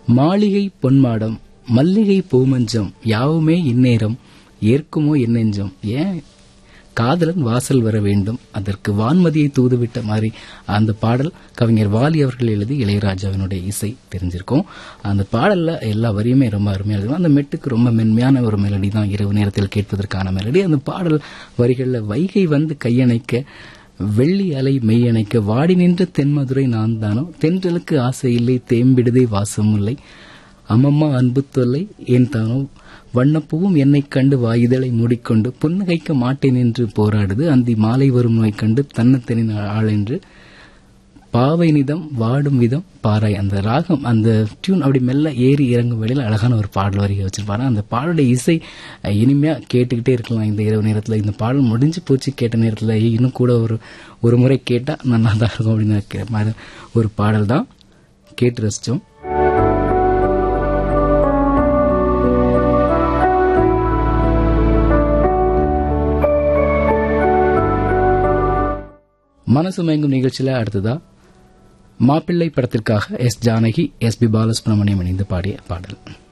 மாளிகை பொன்மாடம் மல்லிகை பூமஞ்சம் யாவுமே இந்நேரம் ஏற்குமோ என்னெஞ்சம் ஏன் காதலன் வாசல் வர வேண்டும் அதற்கு வான்மதியை தூதுவிட்ட மாதிரி அந்த பாடல் கவிஞர் வாலி அவர்கள் எழுதி இளையராஜாவினுடைய இசை தெரிஞ்சிருக்கும் அந்த பாடல்ல எல்லா வரியுமே ரொம்ப அருமையா இருக்கும் அந்த மெட்டுக்கு ரொம்ப மென்மையான ஒரு மெலடி தான் இரவு நேரத்தில் கேட்பதற்கான மெலடி அந்த பாடல் வரிகள்ல வைகை வந்து கையணைக்க வெள்ளி அலை மெய்யணைக்க வாடி நின்ற தென்மதுரை நான் தானோ தென்றலுக்கு ஆசை இல்லை தேம்பிடுதே வாசம் இல்லை அம்மம்மா அன்பு தொல்லை ஏன் தானோ வண்ணப்பூவும் என்னைக் கண்டு வாயுதலை மூடிக்கொண்டு புன்னகைக்க மாட்டேன் என்று போராடுது அந்தி மாலை வரும் நோய் கண்டு தன்னத்தனின் ஆளென்று பாவை நிதம் வாடும் விதம் பாராய் அந்த ராகம் அந்த டியூன் அப்படி மெல்ல ஏறி இறங்கும் வேளையில் அழகான ஒரு பாடல் வரிகை வச்சிருப்பாரு அந்த பாடலுடைய இசை அஹ், இனிமையா கேட்டுக்கிட்டே இருக்கலாம் இந்த இரவு நேரத்தில் இந்த பாடல் முடிஞ்சு போச்சு கேட்ட நேரத்தில் இன்னும் கூட ஒரு ஒரு முறை கேட்டா நல்லா தான் இருக்கும் அப்படின்னு நினைக்கிற மாதிரி ஒரு பாடல் தான் கேட்டு ரசிச்சோம் மனசு மயங்கும் நிகழ்ச்சியில அடுத்ததா மாப்பிள்ளை படத்திற்காக S Janaki S P Balasubrahmanyam இணைந்து பாடிய பாடல்